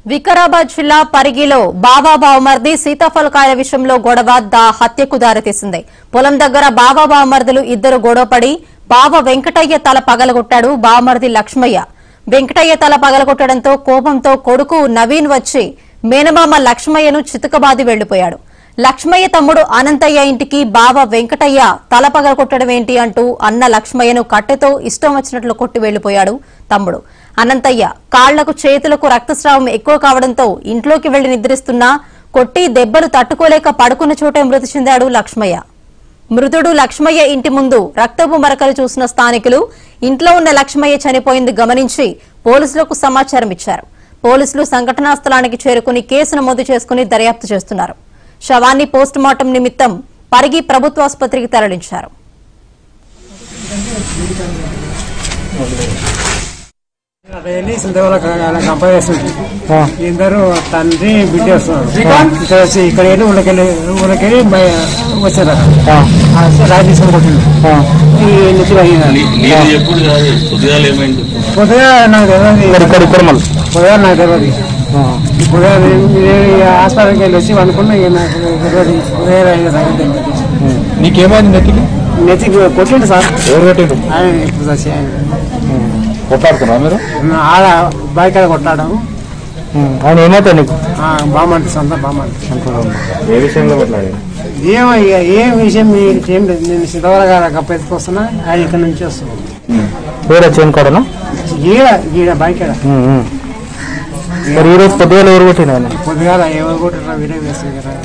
వికారాబాద్ జిల్లా పరిగిలో బాబా బావమర్ది సీతాఫలకాయల విషయంలో గొడవ దా హత్యకు దారితీసింది పొలం దగ్గర బాబా బావమర్దులు ఇద్దరు గొడవపడి బావ వెంకటయ్య తల పగలగొట్టాడు బావమర్ది లక్ష్మయ్య వెంకటయ్య తల పగలగొట్టడంతో కోపంతో కొడుకు నవీన్ వచ్చి మేనమామ లక్ష్మయ్యను చితకబాది వెళ్లిపోయాడు లక్ష్మయ్య తమ్ముడు అనంతయ్య ఇంటికి బావ వెంకటయ్య తల పగలగొట్టడం ఏంటి అంటూ అన్న లక్ష్మయ్యను కట్టెతో ఇష్టం వచ్చినట్లు కొట్టి వెళ్లిపోయాడు తమ్ముడు అనంతయ్య కాళ్లకు చేతులకు రక్తస్రావం ఎక్కువ కావడంతో ఇంట్లోకి వెళ్లి నిద్రిస్తున్నా కొట్టి దెబ్బలు తట్టుకోలేక పడుకున్న చోటే మృతి చెందాడు లక్ష్మయ్య మృతుడు లక్ష్మయ్య ఇంటి ముందు రక్తపు మరకలు చూసిన స్థానికులు ఇంట్లో ఉన్న లక్ష్మయ్య చనిపోయింది గమనించి పోలీసులకు సమాచారం ఇచ్చారు పోలీసులు సంఘటనా స్థలానికి చేరుకుని కేసు నమోదు చేసుకుని దర్యాప్తు చేస్తున్నారు శవాన్ని పోస్ట్ మార్టం నిమిత్తం పరిగి ప్రభుత్వాసుపత్రికి తరలించారు అక్కడ వెళ్ళి సింధవల కంపేర్ చేస్తుంది ఇద్దరు తండ్రి బిడ్డ వస్తున్నారు ఇక్కడ వచ్చి ఇక్కడ వెళ్ళి ఊళ్ళకెళ్ళి ఊళ్ళకెళ్ళి బయ- వచ్చారు రాజు తీసుకొని కొట్టిండు ఈ నెత్తి పగిలింది. నీది ఎప్పుడు కాదు పొద్దుగాల ఏమైంది పొద్దుగా నాకు తెలియదు ఇక్కడ ఇక్కడ మళ్ళీ పొద్దుగా నాకు తెలియదు పొద్దుగా నేను- నేను ఈ హాస్పిటల్కి వెళ్ళి వచ్చి అనుకున్నా ఇక నాకు తెలియదు వేరే నాకు తెలియదు. నీకేమైంది నెత్తికి నెత్తికి కొట్టిండు సార్ ఎవరు పెట్టిండు ఆయన ఇప్పుడు వచ్చి ఆయన. కొట్లాడుతున్నా మీరు ఆడ బైక్ కొట్టాడు ఆయన ఏమవుతాడు నీకు బామంటే సొంత బామంటే ఏ విషయంలో కొట్లాడి ఏమో ఇక ఏం విషయం మీకు ఏం లేదు నేను సిద్ధవర గారు కప్పెత్తుకొస్తున్నా ఆయన ఇక్కడ నుంచి వస్తున్నాను వేరే చేయను కాడనా ఈడ ఈడ బైక్ ఈడ మరి ఈ రోజు పొద్దుగాల ఎవరు కొట్టిన ఆయన పొద్దుగాల ఎవరు కొట్టారా వీడియో వేస్తుంది కదా